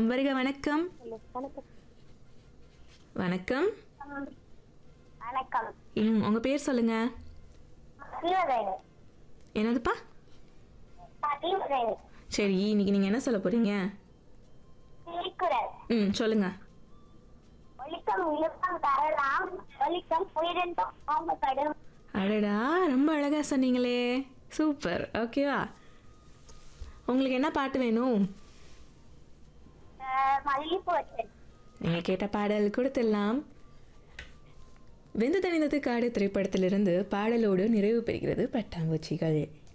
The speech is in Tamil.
வருக வணக்கம் வணக்கம் வணக்கம் ம், உங்க பேர் சொல்லுங்க தீவிரவேணி என்னதுப்பா தீவிரவேணி சரி இன்னைக்கு நீங்க என்ன சொல்ல போறீங்க திருக்குறள் ம் சொல்லுங்க ஒலிக்கம் இழுக்கம் தரலாம் ஒலிக்கம் உயிரின்பம் ஓம்பப்படும் அடடா ரொம்ப அழகா சொன்னீங்களே சூப்பர் ஓகேவா உங்களுக்கு என்ன பாட்டு வேணும் மல்லிப்பூ வச்சு நீங்க கேட்ட பாடல் கொடுத்துடலாம் வெந்து தணிந்தது காடு திரைப்படத்திலிருந்து பாடலோடு நிறைவு பெறுகிறது பட்டாம்பூச்சிகள்